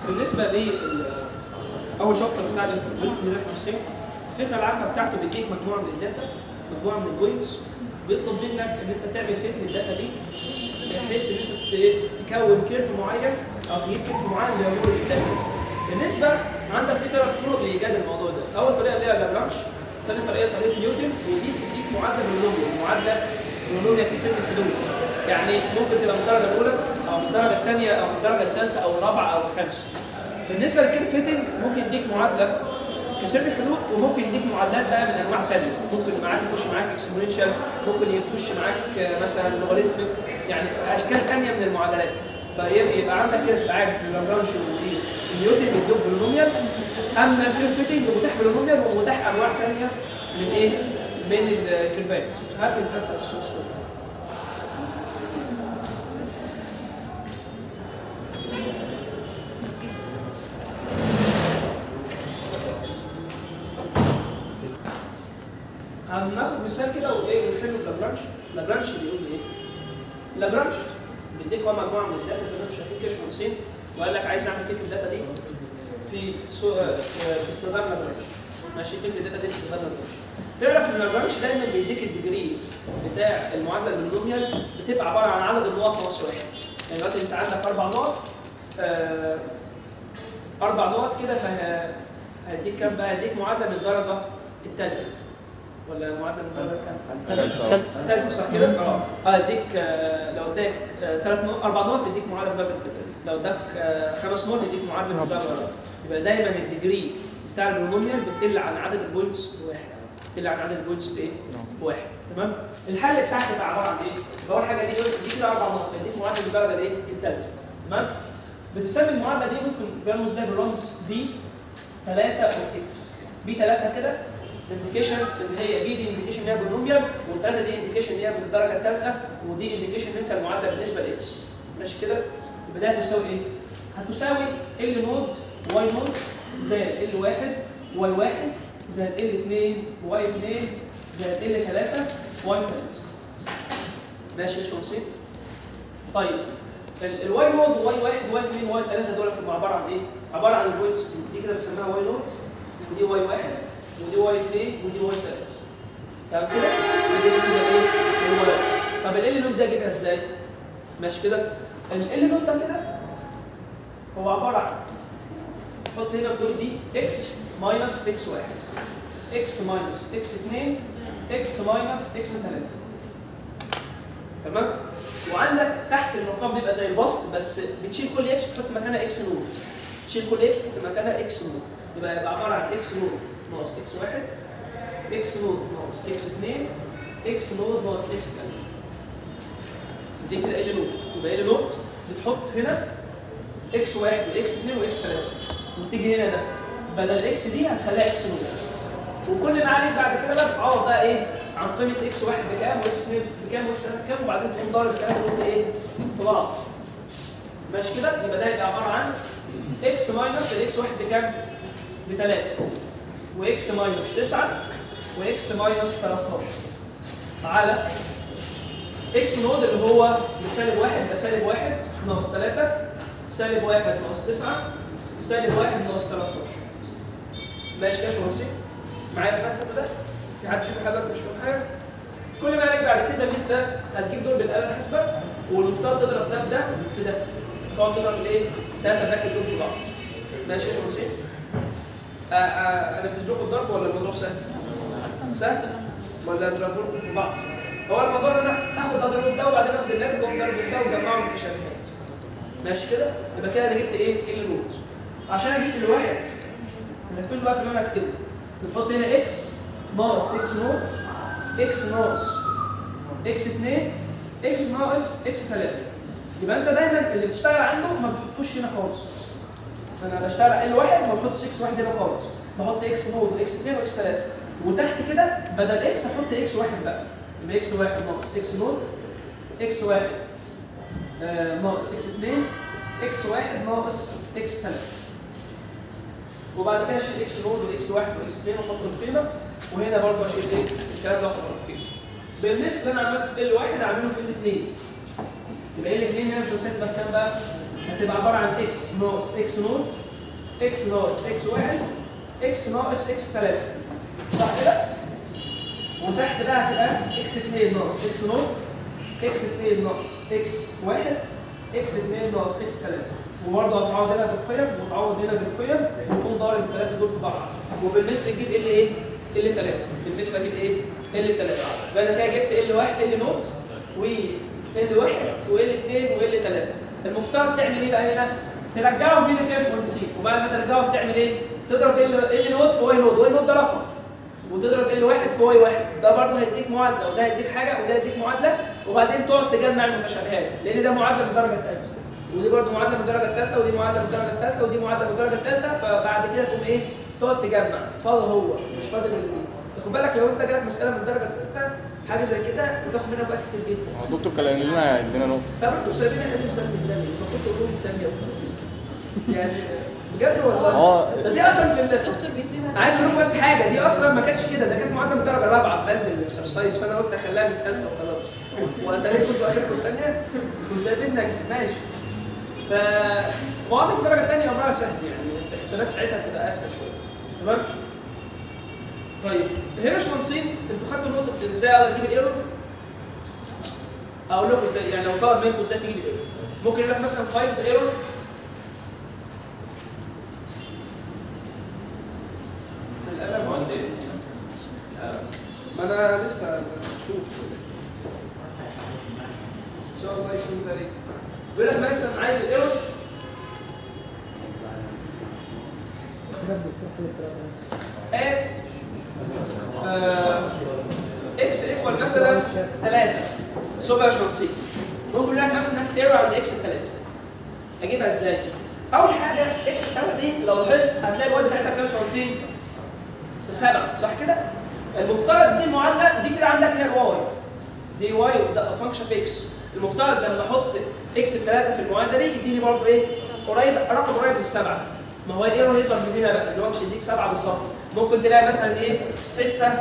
بالنسبه ل اول شابتر بتاع الانفورميشن الفكره العامه بتاعته بيديك مجموعه من الداتا مجموعه من البوينتس بيطلب منك ان انت تعمل فيت للداتا دي بحيث ان انت ت- تكون كيرف معين او تجيب كيرف معين لمرور الداتا بالنسبه عندك في ثلاث طرق لايجاد الموضوع ده اول طريقه اللي هي لاجرانج ثاني طريقه طريقه نيوتن ودي بتديك معادله بولونيوم معادله بولونيوم تسد الحدود يعني ممكن تبقى من الدرجه الاولى او من الدرجه الثانيه او من الدرجه الثالثه او الرابعه او الخامسه بالنسبه للكيرف فيتنج ممكن يديك معادله كسر الحدود وممكن يديك معادلات بقى من انواع ثانيه ممكن معاك يخش معاك اكسبوننشال ممكن يخش معاك آه، مثلا لوغاريتمك يعني اشكال ثانيه من المعادلات فيبقى يبقى عندك كده تبقى عارف ان لاجرانج ودي النيوتن بيدوك بولينوميال اما الكيرف فيتنج متاح بولينوميال ومتاح انواع ثانيه من ايه؟ من الكيرفات هات الكيرف بس شوف شوف. هناخد مثال كده وايه ونحله بلاجرانش لاجرانش بيقول لي ايه؟ لاجرانش بيديك هو مجموعه من الداتا زي ما انتم شايفين كده يا باشمهندسين وقال لك عايز اعمل فيت الداتا دي في سو... آه، باستخدام لاجرانش ماشي فيت الداتا دي باستخدام لاجرانش تعرف ان لاجرانش دايما بيديك الديجري بتاع المعادله البولينوميال بتبقى عباره عن عدد النقط ناقص واحد يعني دلوقتي انت عندك اربع نقط آه، اربع نقط كده فه هيديك كام بقى؟ هيديك معادله من الدرجه الثالثه ولا معادله من الدرجه كام؟ ثالثة. الثالثه صح كده؟ اه اه اديك آه، لو اداك ثلاث نقط اربع نقط يديك معادله من الدرجه الثالثه لو اداك آه، خمس نقط يديك معادله من الدرجه الرابعه يبقى دايما الديجري بتاع البولينوميال بتقل عن عدد البوينتس بواحد بتقل عن عدد البوينتس بايه؟ بواحد تمام؟ الحل بتاعك يبقى عباره عن ايه؟ يبقى اول حاجه دي دي كده اربع نقط فيديك معادله من الدرجه الايه؟ الثالثه تمام؟ بتسمي المعادله دي ممكن بيرمز لها بالرمز بي 3 اوف اكس بي 3 كده الانديكيشن اللي هي بي دي انديكيشن اللي هي بولينوميال والثلاثه دي انديكيشن اللي هي من الدرجه الثالثه ودي انديكيشن ان انت المعادله بالنسبه لاكس ماشي كده يبقى ده هتساوي ايه؟ هتساوي ال نود واي نود زائد ال 1 واي 1 زائد ال 2 واي 2 زائد ال 3 واي 3 ماشي يا شمسين؟ طيب الواي نود واي 1 واي 2 واي 3 دول بتبقوا عباره عن ايه؟ عباره عن البوينتس دي كده بنسميها واي نود ودي واي 1 ودي واي 2 ودي واي 3 تمام كده؟ ودي بالنسبه لايه؟ للواي طب ال نود ده اجيبها ازاي؟ ماشي كده؟ ال نود ده كده هو عباره عن حط هنا بتقول دي اكس ماينس اكس 1 اكس ماينس اكس 2 اكس ماينس اكس 3 تمام؟ وعندك تحت المقام بيبقى زي البسط بس بتشيل كل اكس وتحط مكانها اكس نور تشيل كل اكس وتحط مكانها اكس نور يبقى يبقى عباره عن اكس نور ناقص اكس 1 اكس نور ناقص اكس 2 اكس نور ناقص اكس 3 دي كده ال نوت يبقى ال نوت بتحط هنا اكس 1 واكس 2 واكس 3 وتيجي هنا ده بدل اكس دي هتخليها اكس نوت وكل ما عليك بعد كده بقى بتعوض بقى ايه عن قيمه اكس 1 بكام واكس 2 بكام واكس 3 بكام وبعدين تقوم ضارب الكلام ده في ايه؟ في بعض ماشي كده يبقى ده يبقى عباره عن اكس ماينس الاكس 1 بكام؟ ب 3 واكس ماينس 9 واكس ماينس 13 على اكس نود اللي هو بسالب 1 يبقى سالب 1 ناقص 3 سالب 1 ناقص 9 سالب 1 ناقص 13 ماشي كده يا باشمهندسين؟ معايا في المكتب ده؟ في حد فيكم حضرتك مش فاهم حاجه؟ كل ما عليك بعد كده ان انت هتجيب دول بالاله الحاسبه والمفترض تضرب ده في ده في ده تقعد تضرب الايه؟ ثلاثه براكت دول في بعض ماشي يا باشمهندسين؟ آه، آه، انفذ لكم الضرب ولا الموضوع سهل؟ سهل؟ ولا اضرب لكم في بعض؟ هو الموضوع ان انا اخد اضرب في ده وبعدين اخد الناتج واقوم ضرب في ده واجمعهم متشابهات ماشي كده؟ يبقى كده انا جبت ايه؟ ال نوت عشان اجيب الواحد ركزوا بقى في اللي انا هكتبه بتحط هنا اكس ناقص اكس نوت اكس ناقص اكس 2 اكس ناقص اكس 3 يبقى انت دايما اللي بتشتغل عنده ما بتحطوش هنا خالص انا بشتغل ال واحد ما بحطش اكس واحد هنا خالص بحط اكس نوت واكس 2 واكس 3 وتحت كده بدل اكس احط اكس واحد بقى يبقى اكس واحد ناقص اكس نوت اكس واحد آه، ناقص اكس 2 اكس واحد ناقص اكس 3 وبعد كده اشيل اكس نود واكس 1 واكس 2 واحط القيمه وهنا برضه اشيل ايه الكلام ده واحط القيمه بالنسبه انا عملت في ال 1 اعمله في ال 2 يبقى ال 2 هنا مش هنسيب كام بقى هتبقى عباره عن اكس ناقص اكس نوت اكس ناقص اكس واحد اكس ناقص اكس 3 صح كده؟ وتحت ده هتبقى اكس 2 ناقص اكس نوت اكس 2 ناقص اكس 1 اكس 2 ناقص اكس 3 وبرضه هتعوض هنا بالقيم وتعوض هنا بالقيم وتقوم ضارب الثلاثه دول في بعض وبالمثل تجيب ال ايه؟ ال 3 بالمثل اجيب ايه؟ ال 3 يبقى انا كده جبت ال 1 ال نوت و ال 1 وال 2 وال 3 المفترض تعمل ايه بقى هنا؟ ترجعهم هنا كده يا باشمهندسين وبعد ما ترجعهم تعمل ايه؟ تضرب ال ال نوت في واي نوت واي نوت ده رقم وتضرب ال واحد في واي واحد ده برضه هيديك معادله وده هيديك حاجه وده هيديك معادله وبعدين تقعد تجمع المتشابهات لان ده معادله من الدرجه الثالثه ودي برضه معادله من الدرجه الثالثه ودي معادله من الدرجه الثالثه ودي معادله من الدرجه الثالثه فبعد كده تقوم ايه؟ تقعد تجمع فاضل هو مش فاضل ال- خد بالك لو انت جالك مساله من الدرجه الثالثه حاجه زي كده بتاخد منك وقت كتير جدا هو الدكتور كان قال لنا ادينا نقطه طب انتوا سايبين حل مسألة الدم المفروض تقولوا لي الدم وخلاص يعني بجد والله اه ده دي اصلا في ال- الدكتور بيسيبها عايز اقول لكم بس حاجه دي اصلا ما كانتش كده ده كانت معادله من الدرجه الرابعه في قلب الاكسرسايز فانا قلت اخليها من الثالثه وخلاص وانت ليه كنتوا اخركم الثانيه وسايبيننا ماشي ف معادله من الدرجه الثانيه امرها سهل يعني الحسابات ساعتها هتبقى اسهل شويه تمام طيب هنا يا باشمهندسين انتوا خدتوا نقطه ازاي اقدر اجيب الايرور اقول لكم ازاي يعني لو طلب منكم ازاي تجيب الايرور ممكن يقول لك مثلا فايلز ايرور القلم عندي ما انا لسه اشوف ان شاء الله يكون ده ليك بيقول لك مثلا عايز الايرور ات اكس ايكوال مثلا 3 سو بقى باشمهندسين ممكن يقول لك مثلا هات ايرور عند اكس 3 اجيبها ازاي؟ اول حاجه اكس 3 دي لو لاحظت هتلاقي الواد بتاعتها كام يا باشمهندسين؟ سبعة صح كده؟ المفترض دي معادله دي كده عندك هي واي دي واي ده فانكشن اكس المفترض لما احط اكس 3 في المعادله دي يديني برضه ايه؟ قريب رقم قريب للسبعه ما هو الايرور يظهر من هنا بقى اللي هو مش يديك سبعه بالظبط ممكن تلاقي مثلا ايه 6.96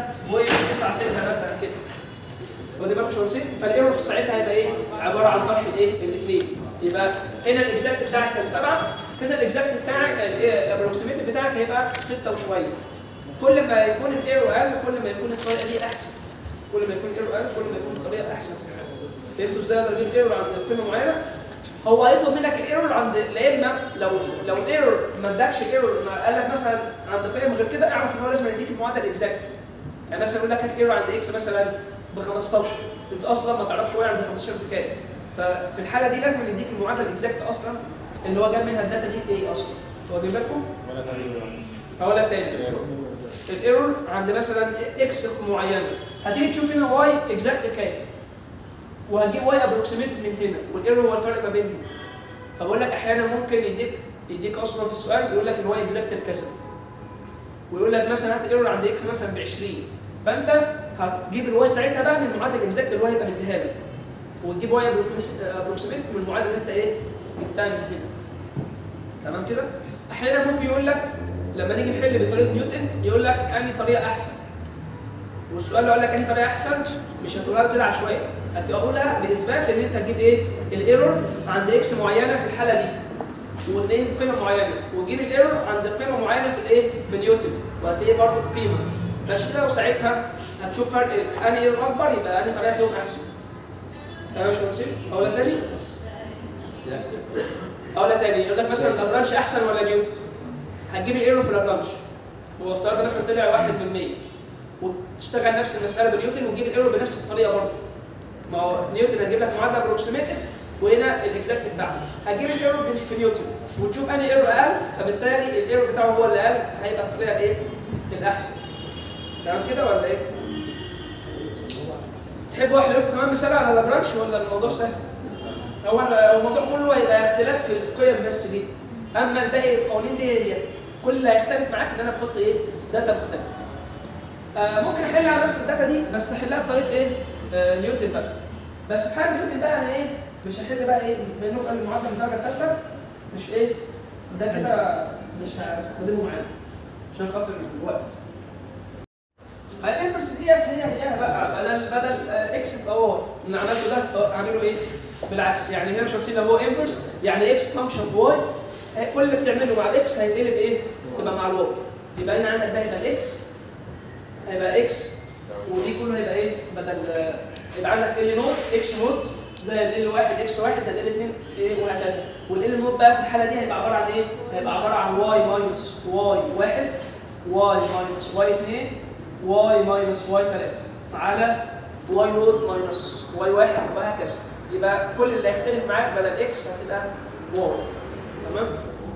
مثلا كده ودي بالك شو نسيت فالايرور في ساعتها هيبقى ايه؟ عباره عن طرح الايه؟ الاثنين يبقى هنا الاكزاكت بتاعك كان سبعه هنا الاكزاكت بتاعك الابروكسيميت بتاعك هيبقى 6 وشويه كل ما يكون الايرور اقل كل ما يكون الطريقه دي احسن كل ما يكون الايرور اقل كل ما يكون الطريقه احسن في الحل فهمتوا ازاي اقدر اجيب ايرور عند قيمه معينه هو هيطلب منك الايرور عند لا اما لو لو الايرور ما ادكش الايرور ما قال لك مثلا عند قيم غير كده اعرف ان هو لازم يديك المعادله الاكزاكت يعني مثلا يقول لك هات ايرور عند اكس مثلا ب 15 انت اصلا ما تعرفش هو عند 15 بكام ففي الحاله دي لازم يديك المعادله الاكزاكت اصلا اللي هو جاب منها الداتا دي ايه اصلا واخدين بالكم؟ ولا تغيير هقولها تاني الايرور عند مثلا اكس معينه هتيجي تشوف هنا واي اكزاكت كام وهتجيب واي ابروكسيميت من هنا والايرور هو الفرق ما بينهم فبقول لك احيانا ممكن يديك يديك اصلا في السؤال يقول لك الواي اكزاكت بكذا ويقول لك مثلا هات ايرور عند اكس مثلا ب 20 فانت هتجيب الواي ساعتها بقى من المعادله الاكزاكت اللي هو هيبقى مديها لك وتجيب واي ابروكسيميت من المعادله اللي انت ايه جبتها من هنا تمام كده احيانا ممكن يقول لك لما نيجي نحل بطريقه نيوتن يقول لك انهي طريقه احسن والسؤال اللي قال لك انهي طريقه احسن مش هتقولها له كده عشوائي هتقولها باثبات ان انت تجيب ايه الايرور عند اكس معينه في الحاله دي وتلاقيه بقيمه معينه وتجيب الايرور عند قيمه معينه في الايه في نيوتن وهتلاقيه برضه بقيمه ماشي كده وساعتها هتشوف فرق انهي ايرور اكبر يبقى انهي طريقه فيهم احسن تمام يا باشمهندس اقولها تاني اقولها تاني يقول لك مثلا لابرانش احسن ولا نيوتن هتجيب الايرور في لابرانش وافترض مثلا طلع 1 من 100 وتشتغل نفس المساله بنيوتن وتجيب الايرور بنفس الطريقه برضه ما هو نيوتن هتجيب لك معادله ابروكسيميتد وهنا الاكزاكت بتاعها هتجيب الايرور في نيوتن وتشوف انهي ايرور اقل فبالتالي الايرور بتاعه هو اللي اقل هيبقى الطريقه الايه؟ الاحسن تمام كده ولا ايه؟ تحبوا احل لكم كمان مثال على لابرانش ولا الموضوع سهل؟ هو الموضوع كله هيبقى اختلاف في القيم بس دي اما الباقي القوانين دي هي كل اللي هيختلف معاك ان انا بحط ايه؟ داتا مختلفه. آه ممكن احل على نفس الداتا دي بس احلها بطريقه ايه؟ آه نيوتن بقى. بس في حاله نيوتن بقى يعني ايه؟ مش هحل بقى ايه؟ بانه قال المعادله من الدرجه الثالثه مش ايه؟ ده كده مش هستخدمه معانا عشان خاطر الوقت. الانفرس ديت هي هي بقى بدل بدل آه اكس في اور اللي عملته ده آه، اعمله ايه؟ بالعكس يعني هنا مش هنسيب لو هو انفرس يعني اكس فانكشن في واي كل اللي بتعمله مع الاكس هيتقلب ايه؟ يبقى مع الواي يبقى هنا عندك ده هيبقى الاكس هيبقى اكس ودي كله هيبقى ايه؟ بدل يبقى عندك ال نوت اكس نوت زائد ال واحد اكس واحد زائد ال 2 ايه وهكذا والال نوت بقى في الحاله دي هيبقى عباره عن ايه؟ هيبقى عباره عن واي ماينس واي واحد واي ماينس واي 2 واي ماينس واي 3 على واي نوت ماينس واي واحد وهكذا يبقى كل اللي هيختلف معاك بدل اكس هتبقى واي تمام؟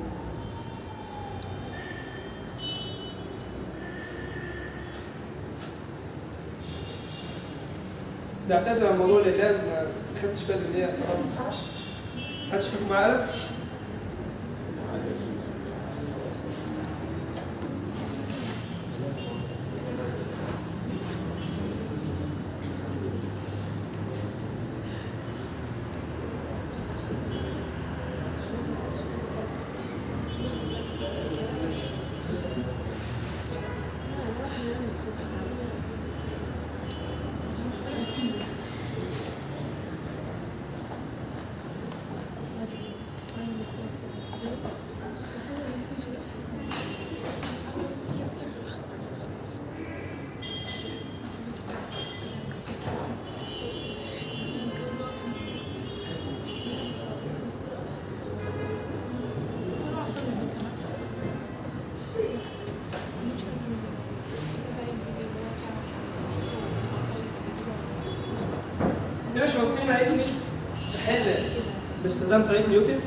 بعتذر عن موضوع الاقلام ما خدتش بالي ان هي محدش فاكر معايا قلم؟ يا باشمهندسين عايزني احل باستخدام طريقه نيوتن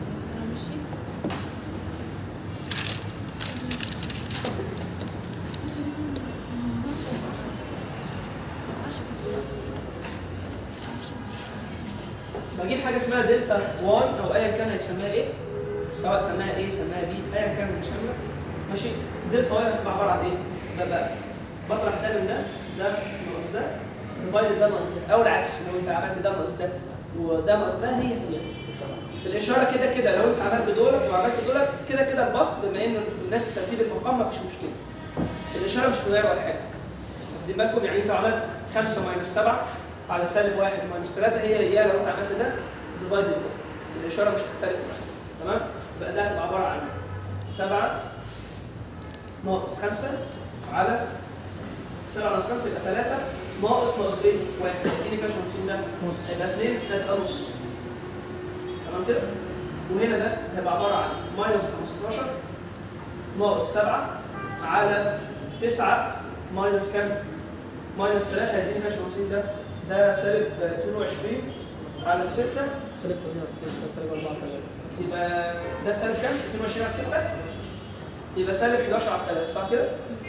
بجيب حاجه اسمها دلتا واي او ايا كان هيسميها ايه سواء سماها ايه سماها بي ايا كان المسمى ماشي دلتا واي هتبقى عباره عن ايه؟ ده بقى بطرح ده من ده ده ناقص ده ديفايد ده ناقص ده او العكس لو انت عملت ده ناقص ده وده ناقص ده هي هي الاشاره كده كده لو انت عملت دولت وعملت دولت كده كده البسط بما ان نفس ترتيب المقام مفيش مشكله الاشاره مش هتغير ولا حاجه واخدين بالكم يعني انت عملت 5 ماينس 7 على سالب 1 ماينس 3 هي هي لو انت عملت ده ديفايد ده الاشاره مش هتختلف معاك تمام يبقى ده هتبقى عباره عن 7 ناقص 5 على 7 ناقص 5 يبقى 3 ناقص ناقص ايه؟ 1 اديني كام شمسين ده؟ نص هيبقى 2 هيبقى نص تمام كده؟ وهنا ده هيبقى عباره عن ماينس 15 ناقص 7 على 9 ماينس كام؟ ماينس 3 هيديني كام شمسين ده؟ ده سالب 22 على الستة سالب 68 سالب 14 يبقى ده سالب كام؟ 22 على 6 يبقى سالب 11 على 3 صح كده؟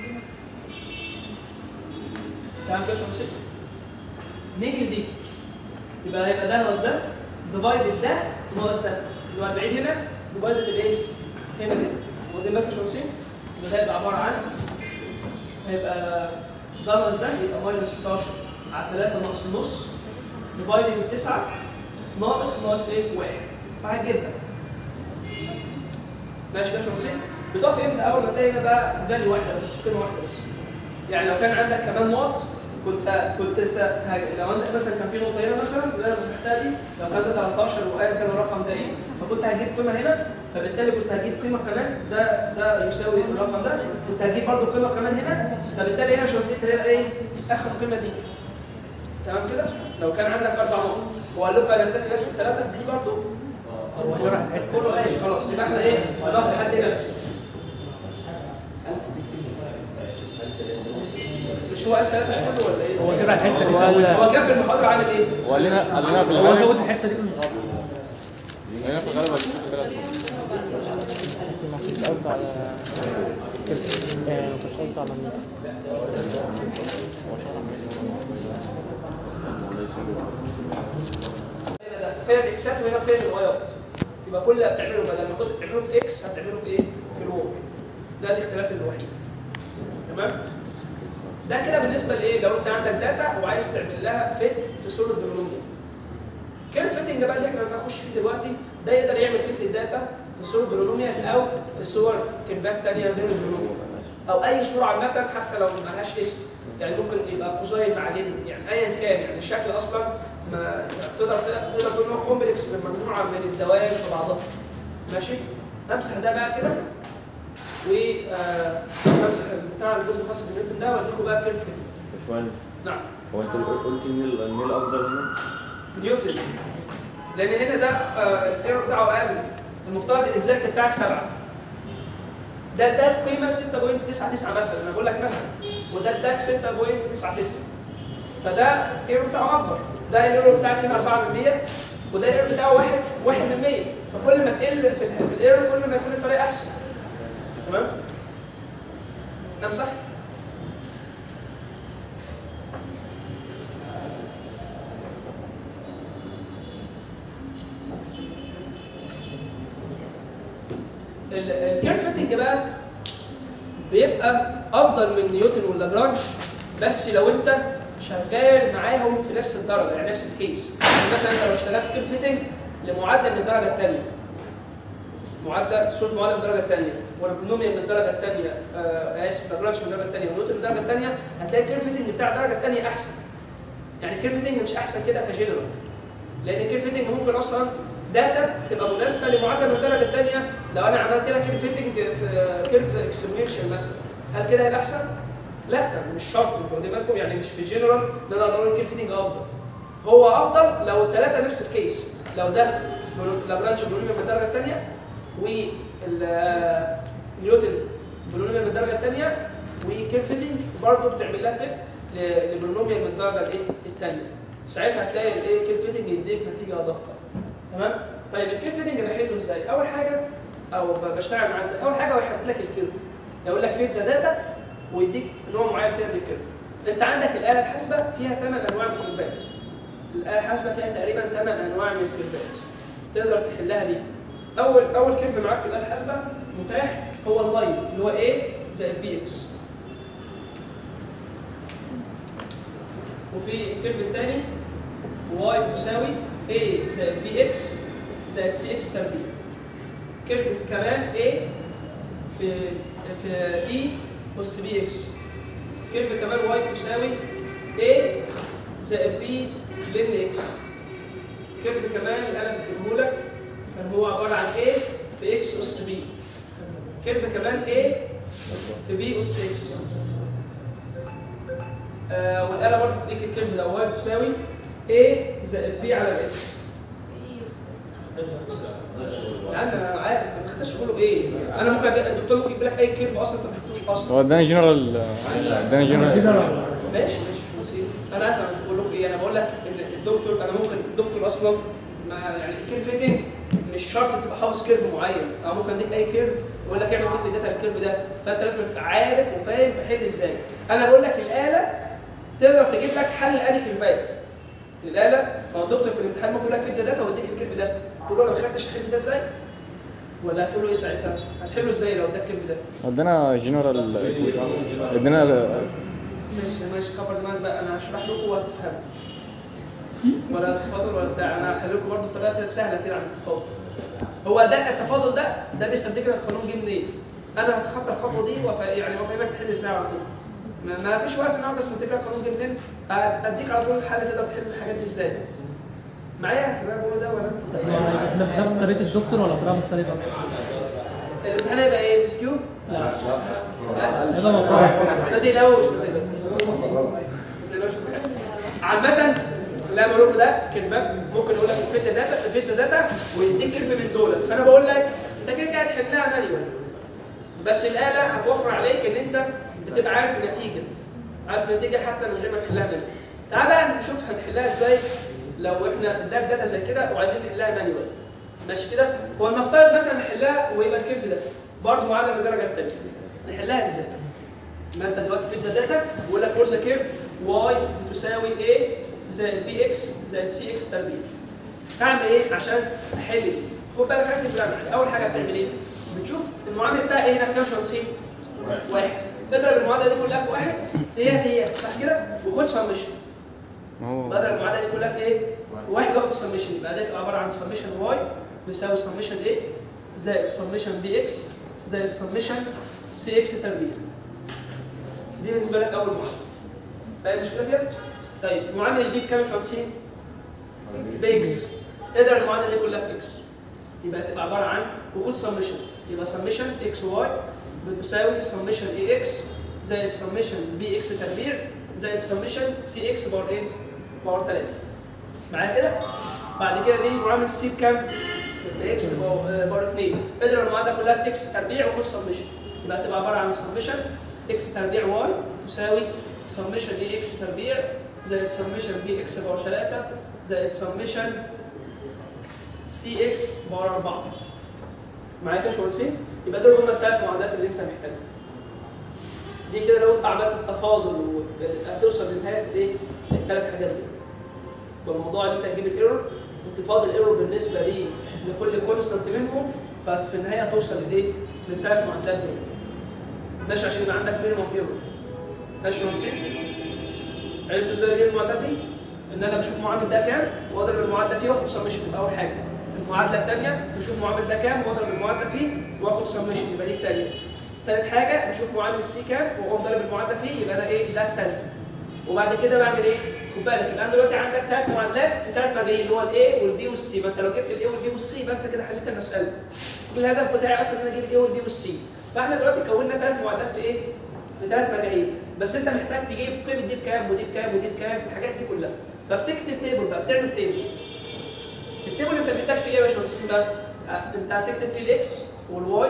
تمام كده يا ست نيجي لدي يبقى هيبقى ده ناقص ده ديفايدد ده ناقص ده يبقى البعيد هنا ديفايدد الايه؟ هنا كده واخدين بالكم يا باشمهندسين؟ يبقى ده يبقى عباره عن هيبقى ده ناقص ده يبقى ماينس 16 على 3 ناقص النص ديفايدد التسعه ناقص ناقص ايه؟ واحد فهتجيبها ماشي يا باشمهندسين؟ بتقف امتى اول ما تلاقي هنا بقى فاليو واحده بس قيمه واحده بس يعني لو كان عندك كمان نقط كنت كنت انت ه- لو عندك مثلا كان في نقطه هنا مثلا اللي انا مسحتها دي لو كان ده 13 وايا كان الرقم ده ايه فكنت هجيب قيمه هنا فبالتالي كنت هجيب قيمه كمان ده ده يساوي الرقم ده كنت هجيب برضه قيمه كمان هنا فبالتالي هنا مش وسيله تلاقي ايه اخد القيمه دي تمام كده لو كان عندك اربع نقط وقال لكم انا نكتفي بس الثلاثه في دي برضه كله ماشي خلاص يبقى احنا ايه هنقف لحد هنا بس مش هو قال ثلاثه كله ولا ايه؟ هو كده الحته دي ولا- زود هو كان في المحاضره عامل ايه؟ وقال لنا قال لنا في هو الغالب زود الحته دي في المقابل قال لنا في الغالب هتشوف ثلاثة المفروض قصدي على آه، مش قصدي على النت هنا ده قيم الاكسات وهنا قيم الوايات يبقى كل اللي بتعمله بدل ما كنت بتعمله في اكس هتعمله في ايه؟ في الواي ده الاختلاف الوحيد تمام؟ ده كده بالنسبه لايه؟ لو انت عندك داتا وعايز تعمل لها فيت في صوره بولونيا كيرف فيتنج بقى اللي احنا هنخش فيه دلوقتي ده يقدر يعمل فيت للداتا في صوره بولونيا او في صور كيرفات ثانيه غير البولونيا او اي صوره عامه حتى لو ما لهاش اسم يعني ممكن يبقى كوزاين مع لين يعني ايا كان يعني الشكل اصلا ما تقدر تقدر تقول ان هو كومبلكس من مجموعه من الدوائر في بعضها ماشي امسح ده بقى كده و آه، امسح بتاع الجزء الخاص بالنيوتن ده واديكم بقى كيرف باشمهندس نعم هو انت قلت ان ال- ان الافضل هنا نيوتن لان هنا ده آه، الايرور بتاعه اقل المفترض الاكزاكت بتاعك 7 ده ده القيمه 6.99 مثلا انا بقول لك مثلا وده اداك 6.96 فده الايرور بتاعه اكبر ده الايرور بتاعك هنا 4% وده الايرور بتاعه 1 1% فكل ما تقل في, ال- في الايرور كل ما يكون الطريقه احسن تمام؟ امسح الكيرف فيتنج بقى بيبقى افضل من نيوتن ولاجرانج بس لو انت شغال معاهم في نفس الدرجه يعني نفس الكيس يعني مثلا انت لو اشتغلت كيرف فيتنج لمعدل من الدرجه الثانيه معدل صوت معدل من الدرجه الثانيه والبولينوميال من الدرجه الثانيه آه اسف لاجرانج من الدرجه الثانيه ونيوتن من الدرجه الثانيه هتلاقي الكيرف فيتنج بتاع الدرجه الثانيه احسن يعني الكيرف فيتنج مش احسن كده كجنرال لان الكيرف فيتنج ممكن اصلا داتا تبقى مناسبه لمعدل من الدرجه الثانيه لو انا عملت لها كيرف فيتنج في كيرف اكسبريشن مثلا هل كده هيبقى احسن؟ لا مش شرط انتوا واخدين بالكم يعني مش في جنرال ان انا اقول الكيرف فيتنج افضل هو افضل لو الثلاثه نفس الكيس لو ده لاجرانج بولينوميال من الدرجه الثانيه ونيوتن بولينوميال من الدرجه الثانيه وكيرف فيتنج برضه بتعمل لها فيت لبولينوميال من الدرجه الايه الثانيه ساعتها هتلاقي الايه كيرف فيتنج يديك نتيجه ادق تمام طيب الكيرف فيتنج بحله ازاي اول حاجه او ب- بشتغل معاه ازاي اول حاجه هو يحط لك الكيرف يقول لك فيت ذا داتا ويديك نوع معين كده من الكيرف انت عندك الاله الحاسبه فيها ثمان انواع من الكيرفات الاله الحاسبه فيها تقريبا ثمان انواع من الكيرفات تقدر تحلها بيها اول اول كيرف معاك في الاله الحاسبه متاح هو اللاين اللي هو A زائد بي اكس وفي الكيرف الثاني y تساوي a زائد bx زائد cx تربيع كيرف كمان a في في e أس bx كيرف كمان y تساوي a زائد b لن x كيرف كمان اللي انا بجيبه لك كان هو عباره عن a في x أس b كيرف كمان a في b أس x آه والآلة برضه بتديك الكيرف ده وهي بتساوي A زائد B على X يا عم انا عارف ما خدتش كله ايه انا ممكن أجي- الدكتور ممكن يجيب لك اي كيرف اصلا انت ما شفتوش اصلا هو اداني جنرال اداني جنرال ماشي ماشي بسيط انا عارف انا بقول لكم ايه انا بقول لك ان الدكتور انا ممكن الدكتور اصلا ما يعني الكيرف فيتنج مش شرط تبقى حافظ كيرف معين او ممكن اديك اي كيرف ويقول لك اعمل فيت للداتا للكيرف ده فانت لازم تبقى عارف وفاهم بحل ازاي انا بقول لك الاله تقدر تجيب لك حل لاني كيرفات الاله ما هو الدكتور في الامتحان ممكن يقول لك فيت داتا ويديك الكيرف ده تقول له انا ما خدتش الكيرف ده ازاي ولا هتقول له ايه ساعتها؟ هتحله ازاي لو اداك الكيرف ده؟ ادانا جنرال ادانا ماشي ماشي كبر دماغك بقى انا هشرح لكم وهتفهموا ولا تفاضل ولا بتاع انا هحل لكم برضه بطريقه سهله كده عن التفاضل هو ده التفاضل ده ده بيستنتج لك القانون جه منين انا هتخطى الخطوه دي وف... يعني وافهمك تحل ازاي على طول ما, ما فيش وقت ان اقعد استنتج لك القانون جه منين اديك على طول الحل تقدر تحل الحاجات دي ازاي معايا في اللي انا بقوله ده ولا انت احنا بنفس طريقه الدكتور ولا بطريقه مختلفه؟ الامتحان هيبقى ايه ام اس كيو؟ لا لا هيبقى مصاري ما تقلقوش ما تقلقوش ما تقلقوش من حاجة. عامة اللي انا بقوله لكم ده كيرفات ممكن يقول لك الفيت داتا الفيت داتا ويديك كيرف من دول فانا بقول لك انت كده كده هتحلها مانيوال بس الاله هتوفر عليك ان انت بتبقى عارف النتيجه عارف النتيجه حتى من غير ما تحلها مانيوال تعال بقى نشوف هنحلها ازاي لو احنا اداك داتا زي كده وعايزين نحلها مانيوال ماشي كده هو نفترض مثلا نحلها ويبقى الكيرف ده برضه معانا من الدرجه الثانيه نحلها ازاي؟ ما انت دلوقتي فيتزا داتا بيقول لك فورزا كيرف واي تساوي a زائد بي اكس زائد سي اكس تربيع تعمل ايه عشان احل دي؟ خد بالك ركز بقى معايا اول حاجه بتعمل ايه؟ بتشوف المعامل بتاع ايه هنا بكام شمسين؟ واحد تضرب المعادله دي كلها في واحد هي هي صح كده؟ وخد سمشن ما هو بضرب المعادله دي كلها في ايه؟ في واحد واخد سمشن يبقى ده تبقى عباره عن سمشن واي بيساوي سمشن ايه؟ زائد سمشن بي اكس زائد سمشن سي اكس تربيع دي بالنسبه لك اول معادله فاهم المشكله فيها؟ طيب المعامل دي بكام يا باشمهندسين؟ باكس اضرب المعادله دي كلها في اكس يبقى هتبقى عباره عن وخد سمشن يبقى سمشن اكس واي بتساوي سمشن اي اكس زائد سمشن بي اكس تربيع زائد سمشن سي اكس بار ايه؟ بار 3 معايا كده؟ بعد كده دي معامل سي بكام؟ باكس بار 2 اضرب المعادله كلها في اكس تربيع وخد سمشن يبقى هتبقى عباره عن سمشن اكس تربيع واي تساوي سمشن اي اكس تربيع زائد سمشن بي اكس بار 3 زائد سمشن سي اكس بار 4 معايا كده يا باشمهندسين؟ يبقى دول هم الثلاث معادلات اللي انت محتاجها دي كده لو انت عملت التفاضل هتوصل للنهايه في الايه؟ الثلاث حاجات دي يبقى الموضوع ان انت تجيب الايرور وتفاضل الايرور بالنسبه لي لكل كونستنت منهم ففي النهايه هتوصل لايه؟ للثلاث معادلات دول ماشي عشان يبقى عندك مينيموم ايرور ماشي يا باشمهندسين؟ عرفتوا ازاي اجيب المعادلات دي؟ ان انا بشوف معامل ده كام واضرب المعادله فيه واخد سمشن يبقى اول حاجه المعادله الثانيه بشوف معامل ده كام واضرب المعادله فيه واخد سمشن يبقى دي الثانيه ثالث حاجه بشوف معامل السي كام واقوم ضارب المعادله فيه يبقى ده ايه ده الثالثه وبعد كده بعمل ايه خد بالك يبقى انا دلوقتي عندك ثلاث معادلات في ثلاث مجاهيل اللي هو الاي والبي والسي ما انت لو جبت الاي والبي والسي يبقى انت كده حليت المساله كل الهدف بتاعي اصلا ان انا اجيب الاي والبي والسي فاحنا دلوقتي كونا ثلاث معادلات في ايه في ثلاث مجاهيل بس انت محتاج تجيب قيمه دي بكام ودي بكام ودي بكام الحاجات دي كلها فبتكتب تيبل بقى بتعمل تيبل التيبل انت محتاج فيه ايه يا باشمهندس بقى آه، انت هتكتب فيه الاكس والواي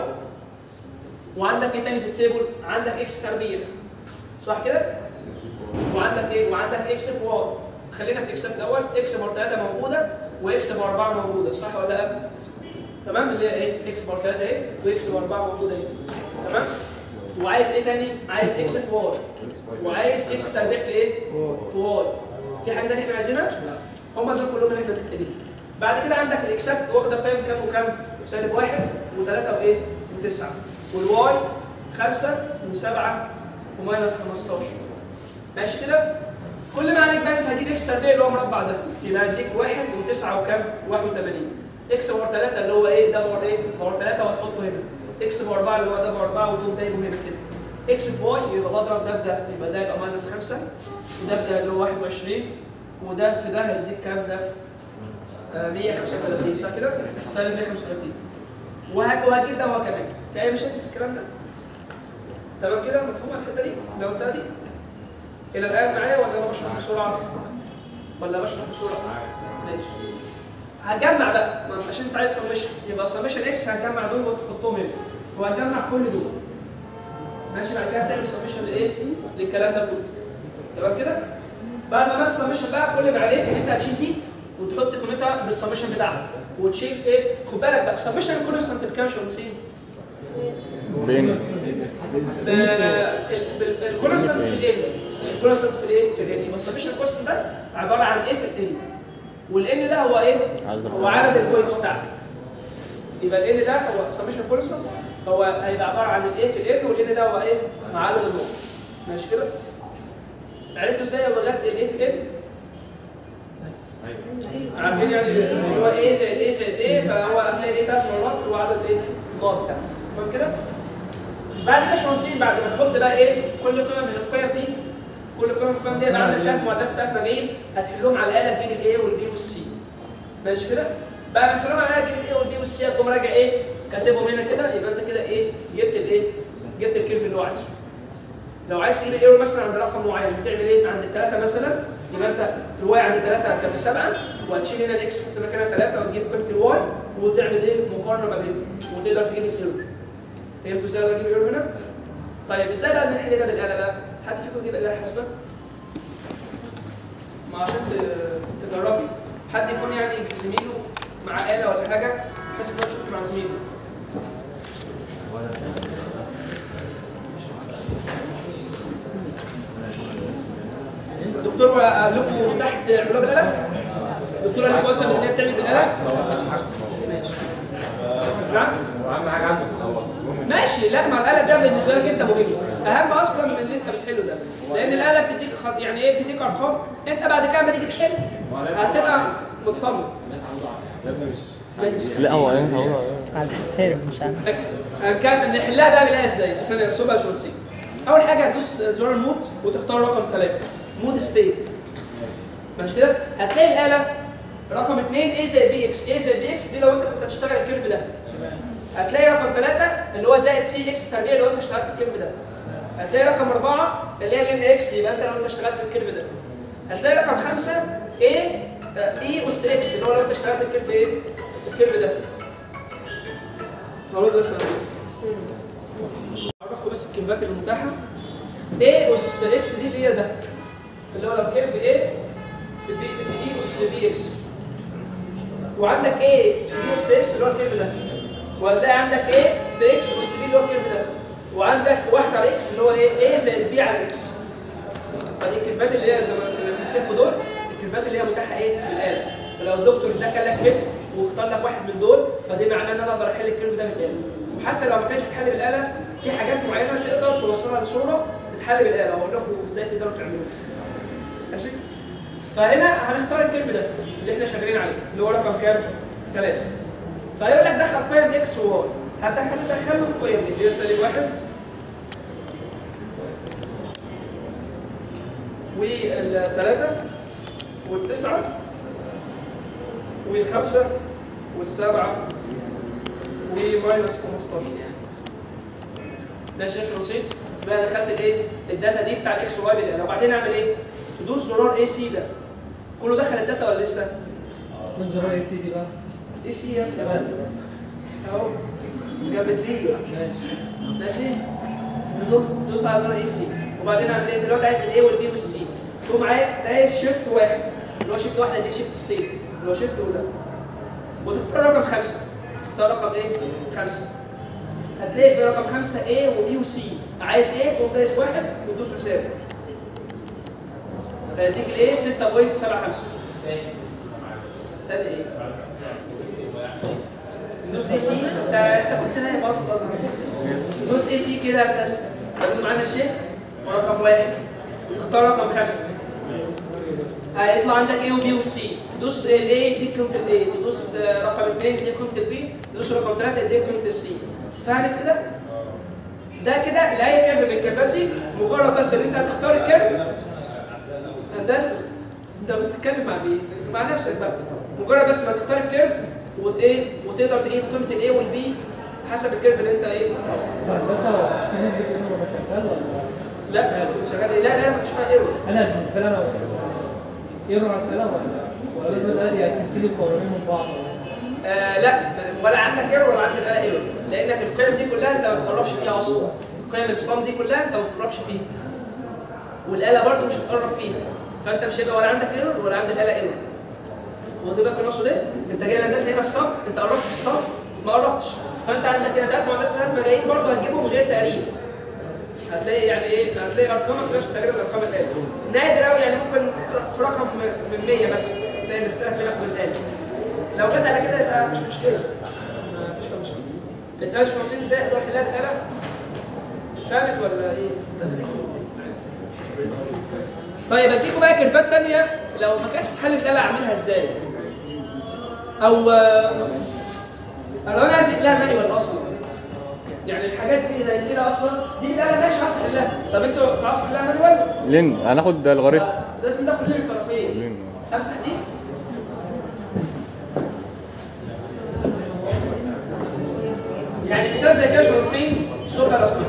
وعندك ايه تاني في التيبل عندك اكس تربيع صح كده وعندك ايه وعندك اكس في واي خلينا في اكسات الاول اكس بار 3 موجوده واكس بار 4 موجوده صح ولا لا تمام اللي هي ايه اكس بار 3 اهي واكس بار 4 موجوده اهي تمام وعايز ايه تاني عايز اكس في واي وعايز اكس تربيع في ايه في واي في حاجه تانية احنا عايزينها هم دول كلهم اللي احنا محتاجينهم بعد كده عندك الاكسات واخده قيم كام وكام سالب واحد وثلاثة وايه وتسعة والواي خمسة وسبعة وماينس 15 ماشي كده كل ما عليك بقى انت هتجيب اكس تربيع اللي هو مربع ده يبقى هديك واحد وتسعة وكام 81 اكس بار 3 اللي هو ايه ده بار ايه بار 3 وهتحطه هنا اكس بار 4 اللي هو ده بار 4 ودول دايما هنا كده اكس في واي يبقى بضرب ده في ده يبقى ده يبقى ماينس 5 وده في ده اللي هو 21 وده في ده هيديك كام ده؟ آه 135 صح كده؟ سالب 135 وهج- وهجيب ده هو كمان في اي مشاكل في الكلام ده؟ تمام كده مفهومه الحته دي؟ لو قلتها دي؟ الى الان معايا ولا انا بشرح بسرعه؟ ولا بشرح بسرعه؟ ماشي هتجمع بقى ما عشان انت عايز سمشن يبقى سمشن اكس هتجمع دول وتحطهم هنا وهتجمع كل دول ماشي بعد كده هتعمل سمشن لايه؟ للكلام ده كله تمام كده؟ بعد ما عملت سمشن بقى كل اللي عليك ان انت هتشيل دي وتحط قيمتها بالسمشن بتاعها وتشيل ايه؟ خد بالك بقى السمشن الكونستنت بكام يا باشمهندسين؟ بين الكونستنت في ال الكونستنت في الايه؟ في ال يبقى السمشن الكونستنت ده عباره عن ايه في ال والان ده هو ايه؟ عدد هو عدد البوينتس بتاعتك يبقى ال ده هو سمشن كونستنت هو هيبقى عباره عن الايه في ال والان ده هو ايه؟ مع عدد النقط ماشي كده؟ عرفتوا ازاي لما جت الايه في ال؟ عارفين يعني اللي هو ايه زائد ايه زائد ايه فهو هتلاقي ايه ثلاث مرات اللي هو عدد الايه؟ النقط بتاعته تمام كده؟ بعد كده يا باشمهندسين بعد ما تحط بقى ايه كل قيمه من القيم دي كل قيمه من القيم دي يبقى عندك ثلاث معادلات ثلاث مجاهيل هتحلهم على الاله تجيب الايه والبي والسي ماشي كده؟ بعد ما تحلهم على الاله تجيب الايه والبي والسي هتقوم راجع ايه؟ كاتبهم هنا كده يبقى انت كده ايه؟ جبت الايه؟ جبت الكيرف اللي هو عايزه لو عايز تجيب الايرور مثلا عند رقم معين هتعمل ايه؟ عند الثلاثه مثلا يبقى انت الواي عند ثلاثه كان بسبعه وهتشيل هنا الاكس وتحط مكانها ثلاثه وتجيب قيمه الواي وتعمل ايه؟ مقارنه ما بينهم وتقدر تجيب الايرور فهمتوا ازاي اقدر اجيب الايرور هنا؟ طيب ازاي بقى بنحل ده بالاله بقى؟ حد فيكم يجيب الاله حاسبه؟ ما عشان ت- تجربي حد يكون يعني زميله مع آلة ولا حاجة بحيث إن هو يشوف مع زميله الدكتور قال لكم تحت اعملوها بالآلة؟ الدكتور قال لكم اصلا ان هي بتعمل بالآلة؟ ماشي نعم؟ واهم حاجه عنده في الاول مش مهم ماشي لا مع الآلة ده بالنسبة لك أنت مهم أهم أصلا من اللي أنت بتحله ده لأن الآلة بتديك خط... يعني إيه بتديك أرقام أنت بعد كده لما تيجي تحل هتبقى مطمن يا ابني مش ماشي لا هو انت هو على الحساب مش عارف هنكمل نحلها بقى بالآلة إزاي؟ استنى يا سوبر باشمهندسين أول حاجة هتدوس زرار المود وتختار رقم ثلاثة مود ستيت ماشي كده؟ هتلاقي الآلة رقم اثنين ايه زائد بي اكس ايه زائد بي اكس دي لو انت كنت هتشتغل الكيرف ده هتلاقي رقم ثلاثة اللي هو زائد سي اكس تربيع لو انت اشتغلت الكيرف ده هتلاقي رقم أربعة اللي هي لين اكس يبقى انت لو انت اشتغلت الكيرف ده هتلاقي رقم خمسة ايه اي اس اكس اللي هو لو انت اشتغلت الكيرف ايه الكيرف ده هقول بس اعرفكم بس الكيرفات المتاحة ايه اس اكس دي اللي هي ده اللي هو لو كيرف ايه في بي في اي اس بي اكس وعندك ايه في بي اس اكس اللي هو الكيرف ده وهتلاقي عندك ايه في اكس اس بي اللي هو الكيرف ده وعندك واحد على اكس اللي هو ايه ايه زائد بي على اكس فدي الكيرفات اللي هي زي ما اللي بتكتبوا دول الكيرفات اللي هي متاحه ايه بالاله فلو الدكتور ده كان لك فت واختار لك واحد من دول فدي معناه ان انا اقدر احل الكيرف ده بالاله وحتى لو ما كانش بيتحل بالاله في حاجات معينه تقدر توصلها لصوره تتحل بالاله هقول لكم ازاي تقدروا تعملوها ماشي فهنا هنختار الكيرف ده اللي احنا شغالين عليه اللي هو رقم كام؟ ثلاثة فيقول لك دخل قيم اكس وواي هتدخل له القيم دي اللي هي سالب واحد والثلاثة والتسعة والخمسة والسبعة وماينس 15 ماشي يا شمسين بقى انا خدت الايه الداتا دي بتاع الاكس والواي بالاله وبعدين اعمل ايه؟ تدوس زرار اي سي ده كله دخل الداتا ولا لسه؟ من زرار اي سي دي بقى اي سي يا كمان اهو جابت لي ماشي ماشي تدوس- تدوس على زرار اي سي وبعدين اعمل ايه دلوقتي عايز الاي والبي والسي تقوم عايز عايز شيفت واحد اللي هو شيفت واحد هيديك شيفت ستيت اللي هو شيفت وده وتختار رقم خمسه تختار رقم ايه؟ خمسه هتلاقي في رقم خمسه A وبي وسي عايز ايه تقوم دايس واحد وتدوس يساوي فيديك الايه 6.75 تاني ايه؟ دوس اي سي انت انت كنت نايم اصلا دوس اي سي كده بس بعدين معانا شيفت ورقم واحد اختار رقم خمسه هيطلع عندك ايه وبي وسي تدوس الاي يديك قيمه الاي تدوس آه، رقم اثنين يديك قيمه البي تدوس رقم ثلاثه يديك قيمه السي فهمت كده؟ ده كده لا هي كيرف من الكيرفات دي مجرد بس ان انت هتختار الكيرف هندسه انت بتتكلم مع مين؟ مع نفسك بقى مجرد بس ما تختار الكيرف وت ايه وتقدر تجيب قيمه الاي والبي حسب الكيرف اللي انت ايه مختاره بس هو في نسبة ايرور ببقى شغال ولا لا كنت شغال ايه؟ لا لا مفيش فيها ايرور انا بالنسبة لي انا ايرور على الآلة ولا ولا لازم الآلة يعني تبتدي القوانين من بعض ولا آه لا ولا عندك ايرور ولا عندك الاله ايرور لانك القيم دي كلها انت ما بتقربش فيها اصلا قيم الصم دي كلها انت ما بتقربش فيها والاله برضو مش هتقرب فيها فانت مش هيبقى ولا عندك ايرور ولا عندك الاله ايرور واخد بالك من اقصد ايه؟ انت جايب الناس هنا الصم انت قربت في الصم ما قربتش فانت عندك هنا ثلاث معادلات في ثلاث ملايين برضو هتجيبهم من غير تقريب هتلاقي يعني ايه هتلاقي ارقامك نفس تقريبا ارقام الاله نادر قوي يعني ممكن في رقم من 100 مثلا تلاقي ان اختلف بينك وبين الاله لو جت على كده يبقى مش مشكله ما فيش فيها مشكله انت عايز تفاصيل ازاي هتروح حلها بالاله فهمت ولا ايه؟ طيب اديكم بقى كلمات تانية لو ما كانتش بتحل بالاله اعملها ازاي؟ او آه، لو انا عايز احلها مانيوال اصلا يعني الحاجات زي زي كده اصلا دي بالاله ماشي عارف تحلها طب انتوا تعرفوا تحلها مانيوال؟ لين هناخد الغريب آه، لازم ناخد لين الطرفين لين امسح دي يعني مثال زي كده شمسين الصوت على اصلا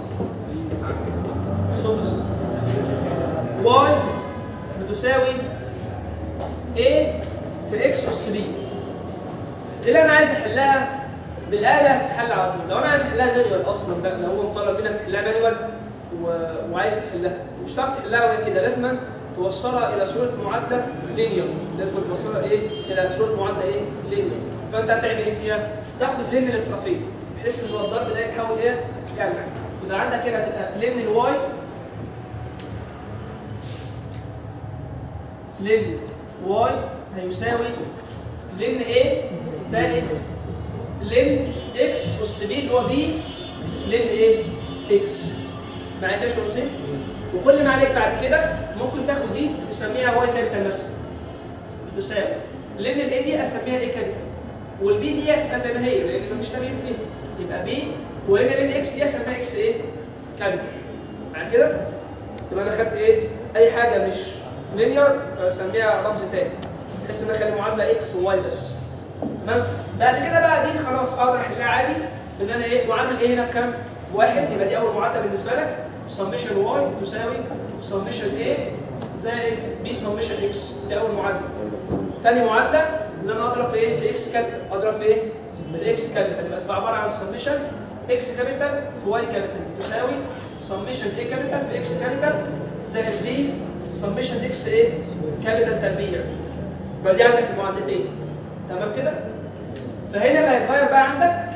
الصوت اصلا واي بتساوي A في اكس اس بي اللي انا عايز احلها بالاله هتتحل على طول لو انا عايز احلها مانيوال اصلا بقى لو هو مطالب منك تحلها مانيوال و... وعايز تحلها مش هتعرف تحلها وهي كده لازم توصلها الى صوره معادله لينير لازم توصلها ايه الى صوره معادله ايه لينير فانت هتعمل ايه فيها تاخد لين للطرفين بحيث ان هو الضرب ده يتحول ايه جمع يبقى عندك هنا هتبقى لين الواي لين واي هيساوي لين ايه زائد لين اكس اس بي اللي هو بي لين ايه اكس معايا كده شو نسيت وكل ما عليك بعد كده ممكن تاخد دي تسميها واي كابيتال مثلا بتساوي لان الاي دي اسميها ايه كابيتال والبي دي هتبقى زي ما هي لان مفيش تغيير فيها يبقى بي وهنا لان اكس دي اسميها اكس ايه كابيتال معايا كده يبقى انا خدت ايه اي حاجه مش لينير اسميها رمز تاني بحيث ان اخلي المعادله اكس وواي بس تمام بعد كده بقى دي خلاص اقدر احلها عادي ان انا ايه معامل ايه هنا بكام؟ واحد يبقى دي اول معادله بالنسبه لك سميشن واي تساوي سميشن ايه زائد بي سميشن اكس دي اول معادله تاني معادله ان انا اضرب في ايه؟ في اكس كابيتال اضرب في ايه؟ في الاكس كابيتال يبقى تبقى عباره عن سميشن اكس كابيتال في واي كابيتال تساوي سميشن ايه كابيتال في اكس كابيتال زائد بي سميشن اكس ايه؟ كابيتال تربيع يبقى دي عندك المعادلتين تمام كده؟ فهنا اللي هيتغير بقى عندك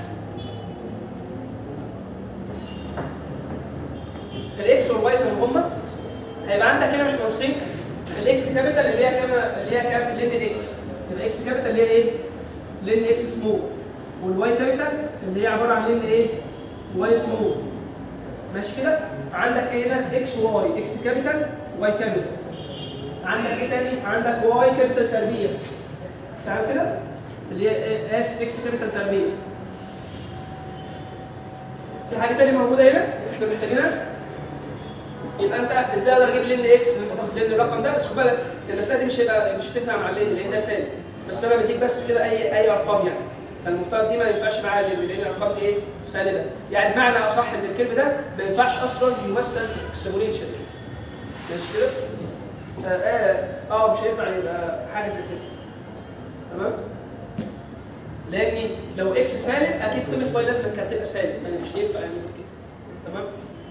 الاكس والواي زي ما هما هيبقى عندك هنا مش منصين الاكس كابيتال اللي هي كام اللي هي كام لين الاكس الاكس كابيتال اللي هي ايه؟ لين اكس سمول والواي كابيتال اللي هي عباره عن لين ايه؟ واي سمول ماشي كده؟ عندك ايه هنا؟ اكس واي اكس كابيتال واي كابيتال عندك ايه تاني؟ عندك واي كابيتال تربيع تعرف كده؟ اللي هي إيه؟ اسف اكس كابيتال تربيع في حاجه تانية موجوده هنا احنا محتاجينها يبقى انت ازاي اقدر اجيب لين اكس انت تاخد لين الرقم ده بس خد بالك المساله دي مش هيبقى مش هتنفع مع اللين لان ده سالب بس انا بديك بس كده اي اي ارقام يعني فالمفترض دي ما ينفعش معاها لين لان الارقام دي ايه سالبه يعني بمعنى اصح ان الكيرف ده ما ينفعش اصلا يمثل اكسبوننشال ماشي كده؟ اه, آه, اه مش هينفع يبقى حاجه زي كده تمام؟ لان لو اكس سالب اكيد قيمه واي لازم كانت تبقى سالب يعني مش هينفع يعني كده تمام؟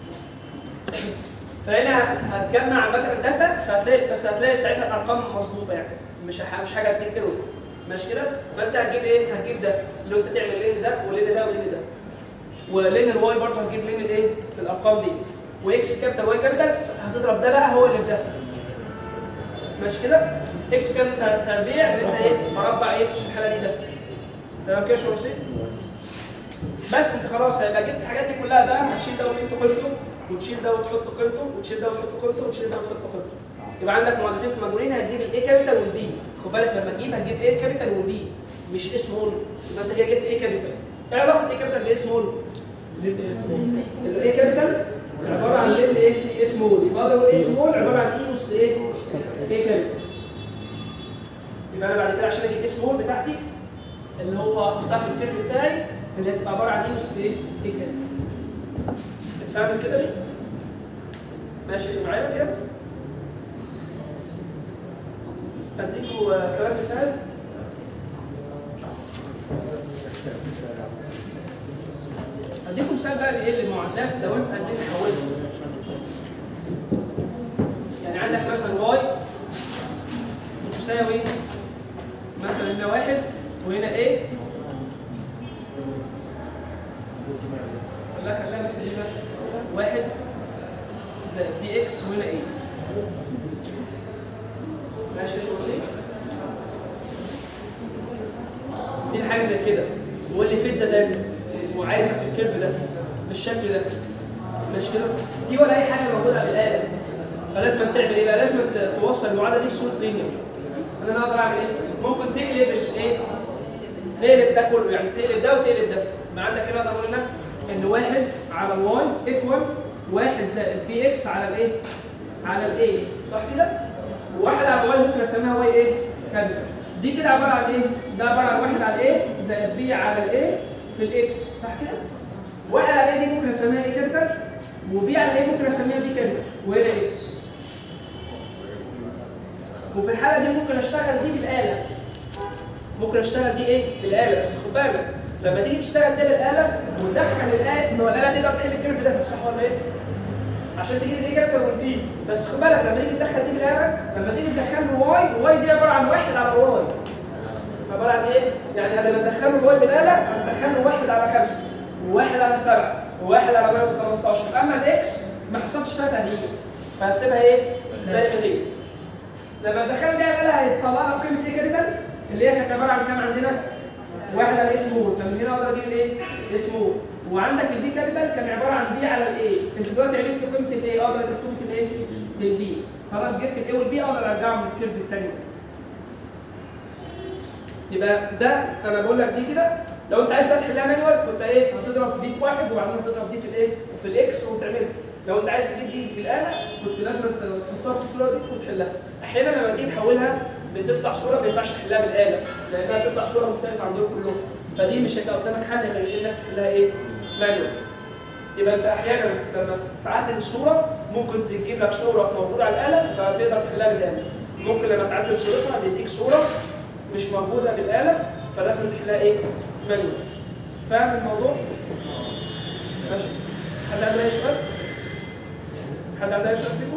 فهنا هتجمع عامه الداتا فهتلاقي بس هتلاقي ساعتها الارقام مظبوطه يعني مش ح- مش حاجه هتجيب ايرور ماشي كده فانت هتجيب ايه هتجيب ده اللي هو انت تعمل لين ده ولين ده ولين ده ولين الواي برضه هتجيب لين الايه الارقام دي واكس كابيتال واي كابيتال هتضرب ده بقى هو اللي في ده ماشي كده اكس كابيتال تربيع اللي انت ايه مربع ايه في الحاله دي ده تمام كده يا شباب بس انت خلاص هيبقى جبت الحاجات دي كلها بقى هتشيل ده وتحط قيمته وتشيل ده وتحط قيمته وتشيل ده وتحط قيمته وتشيل ده وتحط قيمته يبقى عندك معادلتين في مجهولين هتجيب الاي كابيتال والبي خد بالك لما تجيب هتجيب ايه كابيتال وبي مش اس مول يبقى انت كده جبت ايه كابيتال ايه علاقه ايه كابيتال بايه سمول؟ الايه كابيتال عباره عن لين ايه اس مول يبقى اقدر اقول ايه سمول عباره عن اي اس ايه ايه كابيتال يبقى انا بعد كده عشان اجيب اس مول بتاعتي اللي هو احطها في الكيرف بتاعي اللي هتبقى عباره عن اي اس ايه ايه كابيتال اتفهمت كده دي؟ ماشي معايا فيها؟ اديكوا آه، كمان مثال اديكم مثال بقى لايه للمعادلات لو انتوا عايزين تحولها يعني عندك مثلا واي تساوي مثلا هنا واحد وهنا ايه خليها خليها بس هنا واحد زائد بي اكس وهنا ايه ماشي يا شباب دي حاجه زي كده واللي فيت زاد وعايزها في الكيرف ده بالشكل ده ماشي كده دي ولا اي حاجه موجوده في الاله فلازم تعمل ايه بقى لازم ت- توصل المعادله دي في صوره لينير ان انا اقدر اعمل ايه ممكن تقلب الايه نقلب ده كله يعني تقلب ده وتقلب ده ما عندك كده اقدر اقول لنا ان واحد على الواي ايكوال واحد زائد بي اكس على الايه على الايه صح كده وواحد على الواي ممكن اسميها واي ايه كابيتال دي كده عباره عن ايه ده عباره عن واحد على الايه زائد بي على الايه في الاكس صح كده واحد على الايه دي ممكن اسميها ايه كابيتال وبي على الايه ممكن اسميها بي كابيتال وهنا اكس وفي الحاله دي ممكن اشتغل دي بالاله ممكن اشتغل دي ايه بالاله بس خد بالك لما تيجي تشتغل دي بالاله وتدخل الاله ما هو الاله تقدر تحل الكيرف ده صح ولا ايه؟ عشان تجيب الايه كابيتال والدي بس خد بالك لما تيجي تدخل دي بالاله لما تيجي تدخل له واي واي دي عباره عن واحد على واي عباره عن ايه؟ يعني قبل ما تدخل له الواي بالاله هتدخل له واحد على خمسه وواحد على سبعه وواحد على ماينس 15 اما الاكس ما حصلش فيها تغيير فهتسيبها ايه؟ زي ما هي لما دخلنا دي على الاله هيطلع لنا قيمه ايه كابيتال اللي هي كانت عباره عن كام عندنا؟ واحد على اس مول فمن هنا اقدر اجيب الايه؟ اس مول وعندك البي كابيتال كان عباره عن بي على الاي انت دلوقتي عرفت قيمه الاي اقدر اجيب قيمه الايه؟ للبي خلاص جبت الاي والبي اقدر ارجعهم للكيرف الثاني يبقى ده انا بقول لك دي كده لو انت عايز بقى تحلها مانوال كنت ايه هتضرب دي في واحد وبعدين تضرب دي في الايه؟ في الاكس وتعملها لو انت عايز تجيب دي بالاله كنت لازم تحطها في الصوره دي وتحلها احيانا لما تيجي تحولها بتطلع صوره ما ينفعش تحلها بالاله لانها بتطلع صوره مختلفه عن دول كلهم فدي مش هيبقى قدامك حل غير انك تحلها ايه؟ مانيوال يبقى انت احيانا لما تعدل الصوره ممكن تجيب لك صوره موجوده على الاله فتقدر تحلها بالاله ممكن لما تعدل صورتها بيديك صوره مش موجوده بالاله فلازم تحلها ايه؟ مانيوال فاهم الموضوع؟ ماشي حد عنده اي سؤال؟ حد عنده اي سؤال فيه؟